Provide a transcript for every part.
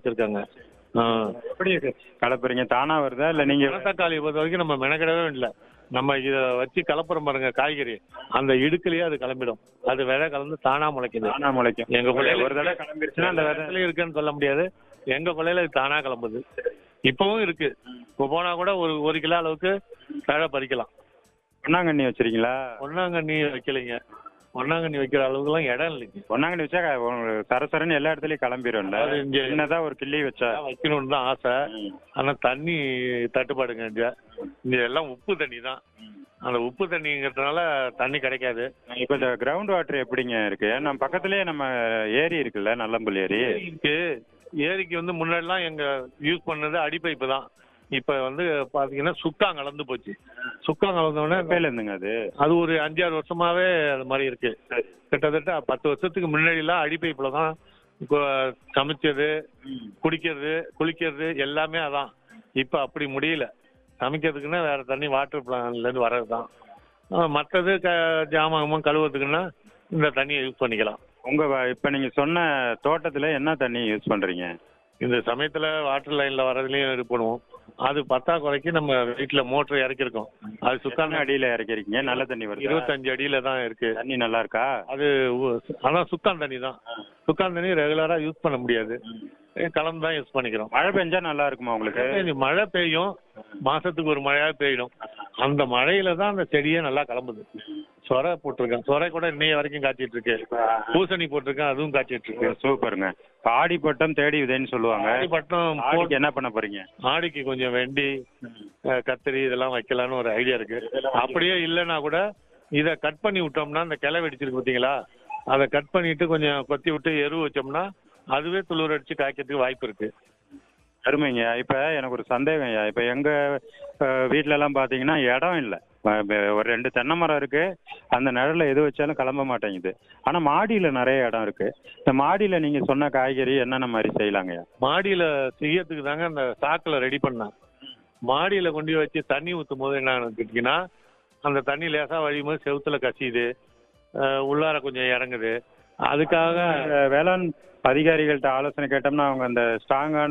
வச்சிருக்காங்க ஆ. எப்படி கலப்புறீங்க தானா வருதா இல்ல நீங்க மணத்தக்காளி பொறுத்த வரைக்கும் நம்ம மெனக்கிடவே இல்லை நம்ம இதை வச்சு கலப்புறம் பாருங்க காய்கறி அந்த இடுக்குலயே அது கிளம்பிடும் அது விதை கலந்து தானா முளைக்குது தானா முளைக்கும் எங்க கொள்ளையில ஒரு தடவை கிளம்பிருச்சுன்னா அந்த விதை இடத்துல இருக்குன்னு சொல்ல முடியாது எங்க கொள்ளையில இது தானா கிளம்புது இப்பவும் இருக்கு இப்போ போனா கூட ஒரு ஒரு கிலோ அளவுக்கு விதை பறிக்கலாம் பொன்னாங்கண்ணி வச்சிருக்கீங்களா பொன்னாங்கண்ணி வைக்கலைங்க பொன்னாங்கண்ணி வைக்கிற அளவுக்குலாம் இடம் இல்லைங்க பொன்னாங்கண்ணி வச்சா க- ஒரு சரசரன்னு எல்லா இடத்துலயும் கிளம்பிடும்ல அது இங்க சின்னதா ஒரு கிள்ளி வச்சா வைக்கணும்னு தான் ஆசை ஆனா தண்ணி தட்டுப்பாடுங்க இங்க இங்க எல்லாம் உப்பு தண்ணி தான் அந்த உப்பு தண்ணிங்கிறதுனால தண்ணி கிடைக்காது இப்ப இந்த கிரவுண்ட் வாட்டர் எப்படிங்க இருக்கு நம்ம பக்கத்துலயே நம்ம ஏரி இருக்குல்ல நல்லம்புல் ஏரி இருக்கு ஏரிக்கு வந்து முன்னாடிலாம் எங்க யூஸ் பண்ணது அடிப்பைப்பு தான் இப்ப வந்து பாத்தீங்கன்னா சுக்காங் கலந்து போச்சு சுக்காங் கலந்தோடனே பேல இருந்துங்க அது அது ஒரு அஞ்சாறு வருஷமாவே அது மாதிரி இருக்கு கிட்டத்தட்ட பத்து வருஷத்துக்கு முன்னாடிலாம் அடிப்பைப்புல தான் இப்போ சமைச்சது குடிக்கிறது குளிக்கிறது எல்லாமே அதான் இப்ப அப்படி முடியல சமைக்கிறதுக்குன்னா வேற தண்ணி வாட்டர் பிளான்ல இருந்து வர்றது தான் மற்றது க ஜாமான் கழுவுறதுக்குன்னா இந்த தண்ணியை யூஸ் பண்ணிக்கலாம் உங்க வ- இப்ப நீங்க சொன்ன தோட்டத்துல என்ன தண்ணி யூஸ் பண்றீங்க இந்த சமயத்துல வாட்டர் லைன்ல வர்றதுலயும் இது பண்ணுவோம் அது பத்தாக்குறைக்கு நம்ம வீட்டுல மோட்டர் இறக்கிருக்கோம் அது சுக்கான சுக்கான அடியில இறக்கிறீங்க நல்ல தண்ணி வருது இருபத்தஞ்சு அடியில தான் இருக்கு தண்ணி நல்லா இருக்கா அது உ- அதான் சுக்கான் தண்ணி தான் சுக்கான் தண்ணி ரெகுலரா யூஸ் பண்ண முடியாது கலந்து தான் யூஸ் பண்ணிக்கிறோம் மழை பெஞ்சா நல்லா இருக்குமா உங்களுக்கு இது மழை பெய்யும் மாசத்துக்கு ஒரு மழையா பெய்யும் அந்த மழையில தான் அந்த செடியே நல்லா கிளம்புது சொரை போட்டிருக்கேன் சொரை கூட இன்னைய வரைக்கும் காய்ச்சிட்டு இருக்கு பூசணி போட்டிருக்கேன் அதுவும் காய்ச்சிட்டு இருக்கு சூப்பருங்க ஆடி பட்டம் தேடி விதைன்னு சொல்லுவாங்க பட்டம் ஆடிக்கு என்ன பண்ண போறீங்க ஆடிக்கு கொஞ்சம் வெண்டி அஹ், கத்திரி இதெல்லாம் வைக்கலாம்னு ஒரு ஐடியா இருக்கு அப்படியே இல்லைன்னா கூட இதை கட் பண்ணி விட்டோம்னா இந்த கிளை வெடிச்சிருக்கு பார்த்தீங்களா அதை கட் பண்ணிட்டு கொஞ்சம் கொத்தி விட்டு எரு வச்சோம்னா அதுவே துளிர் அடிச்சு காய்க்கிறதுக்கு வாய்ப்பு இருக்கு அருமைங்க இப்ப எனக்கு ஒரு சந்தேகம் ஐயா இப்ப எங்க அஹ், வீட்ல எல்லாம் பாத்தீங்கன்னா இடம் இல்ல அஹ், இப்ப ஒரு ரெண்டு தென்னை மரம் இருக்கு அந்த நிழல்ல எது வச்சாலும் கிளம்ப மாட்டேங்குது ஆனா மாடியில நிறைய இடம் இருக்கு இந்த மாடியில நீங்க சொன்ன காய்கறி என்னென்ன மாதிரி செய்யலாங்கய்யா மாடியில செய்யறதுக்கு தாங்க அந்த சாக்கில் ரெடி பண்ணேன் மாடியில கொண்டு போய் வச்சு தண்ணி ஊற்றும் போது என்ன கேட்டீங்கன்னா அந்த தண்ணி லேசா வழியும் போது செவுத்துல கசியுது அஹ், உள்ளார கொஞ்சம் இறங்குது அதுக்காக அஹ், வேளாண் அதிகாரிகள்ட்ட ஆலோசனை கேட்டோம்னா அவங்க அந்த ஸ்ட்ராங்கான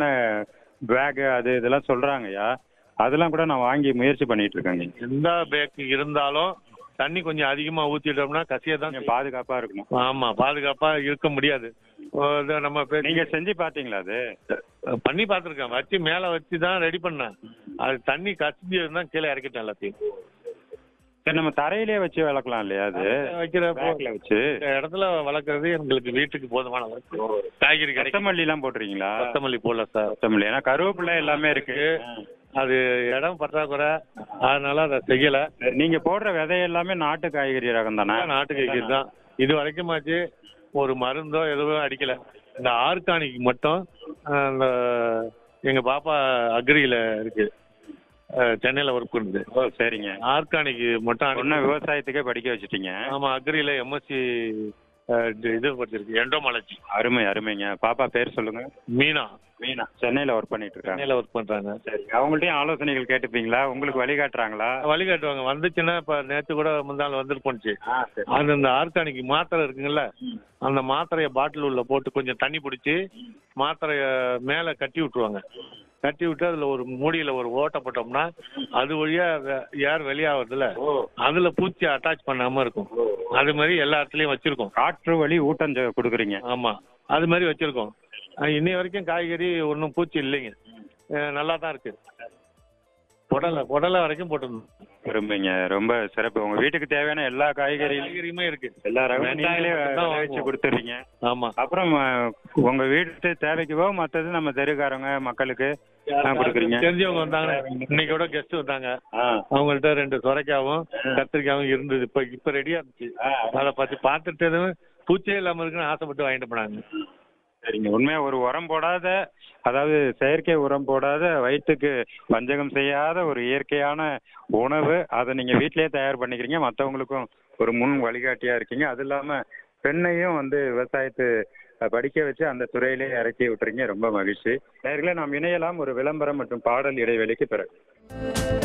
பேக் அது இதெல்லாம் சொல்றாங்கய்யா அதெல்லாம் கூட நான் வாங்கி முயற்சி பண்ணிட்டு இருக்கேங்க எந்த பேக் இருந்தாலும் தண்ணி கொஞ்சம் அதிகமா ஊத்திட்டோம்னா கசிய தான் கொஞ்சம் பாதுகாப்பா இருக்கணும் ஆமா பாதுகாப்பா இருக்க முடியாது ஓ, இது நம்ம பே- நீங்க செஞ்சு பாத்தீங்களா அது பண்ணி பார்த்துருக்கேன் வச்சு மேல வச்சு தான் ரெடி பண்ணேன் அது தண்ணி கசிஞ்சு தான் கீழே இறக்கிட்டேன் எல்லாத்தையும் சரி நம்ம தரையிலே வச்சு வளர்க்கலாம் இல்லையா அது வைக்கிறப்போ பேக்ல வச்சு இந்த இடத்துல வளர்க்கறது எங்களுக்கு வீட்டுக்கு போதுமான அளவுக்கு காய்கறி கிடைக்கும் கொத்தமல்லி எல்லாம் போட்டுறீங்களா கொத்தமல்லி போடல சார் கொத்தமல்லி ஏன்னா கருவேப்பிலை எல்லாமே இருக்கு அது இடம் பற்றாக்குறை அதனால அதை செய்யல நீங்க போடுற விதை எல்லாமே நாட்டு காய்கறி ரகம் தானே நாட்டு காய்கறி தான் இது வரைக்குமாச்சு ஒரு மருந்தோ எதுவும் அடிக்கல இந்த ஆர்கானிக் மட்டும் அஹ், இந்த எங்க பாப்பா அக்ரியில இருக்கு அஹ், சென்னையில ஒர்க் பண்ணுது ஓ சரிங்க ஆர்கானிக் மட்டும் அனுப்பி- ஒன்னும் விவசாயத்துக்கே படிக்க வச்சுட்டீங்க ஆமா அக்ரியில எம்எஸ்சி இது படிச்சிருக்கு எண்டோமாலஜி அருமை அருமைங்க பாப்பா பேர் சொல்லுங்க மீனா மீனா சென்னையில ஒர்க் பண்ணிட்டு இருக்காங்க சென்னையில ஒர்க் பண்றாங்க சரி அவங்கள்ட்டயும் ஆலோசனைகள் கேட்டுப்பீங்களா உங்களுக்கு வழிகாட்டுறாங்களா வழிகாட்டுவாங்க வந்துச்சுன்னா இப்ப நேத்து கூட முந்தாள் வந்துட்டு போனுச்சு ஆ சரி அது அந்த ஆர்கானிக் மாத்திரை இருக்குங்கல்ல அந்த மாத்திரைய பாட்டில் உள்ள போட்டு கொஞ்சம் தண்ணி பிடிச்சி மாத்திரைய மேல கட்டி விட்டுருவாங்க கட்டி விட்டு அதுல ஒரு மூடியில ஒரு ஓட்டை போட்டோம்னா அது வழியா வே- ஏர் வெளியாகுதுல அதுல பூச்சி அட்டாச் பண்ணாம இருக்கும் அது மாதிரி எல்லா இடத்துலயும் வச்சிருக்கோம் காற்று வழி ஊட்டம் செ- கொடுக்குறீங்க ஆமா அது மாதிரி வச்சிருக்கோம் அஹ் இன்னை வரைக்கும் காய்கறி ஒன்றும் பூச்சி இல்லைங்க அஹ் நல்லா தான் இருக்கு புடலை புடலை வரைக்கும் போட்டிருந்தோம் அருமைங்க ரொம்ப சிறப்பு உங்க வீட்டுக்கு தேவையான எல்லா காய்கறியும் காய்கறியுமே இருக்கு எல்லா ரகமும் வெங்காயம் நீங்களே மட்டும்தான் விளைவிச்சு வாங்குவோம். கொடுத்துறீங்க ஆமா அப்புறம் அஹ், உங்க வீட்டு தேவைக்கு போக மற்றது நம்ம தெருக்காரங்க மக்களுக்கு தான் கொடுக்குறீங்க தெரிஞ்சவங்க வந்தாங்க இன்னைக்கு கூட கெஸ்ட் வந்தாங்க ஆ. அவங்கள்ட்ட ரெண்டு சொரைக்காவும் கத்திரிக்காவும் இருந்தது இப்ப இப்ப ரெடியா இருந்துச்சு அதை பத்தி பார்த்துட்டு பூச்சியே இல்லாம இருக்குன்னு ஆசைப்பட்டு வாங்கிட்டு போனாங்க சரிங்க உண்மையா ஒரு உரம் போடாத அதாவது செயற்கை உரம் போடாத வயிற்றுக்கு வஞ்சகம் செய்யாத ஒரு இயற்கையான உணவு அதை நீங்க வீட்டிலேயே தயார் பண்ணிக்கிறீங்க மற்றவங்களுக்கும் ஒரு முன் வழிகாட்டியா இருக்கீங்க அது இல்லாம பெண்ணையும் வந்து விவசாயத்து அஹ், படிக்க வச்சு அந்த துறையிலே இறக்கி விட்டுறீங்க ரொம்ப மகிழ்ச்சி நேர்களே நாம் இணையலாம் ஒரு விளம்பரம் மற்றும் பாடல் இடைவெளிக்கு பிறகு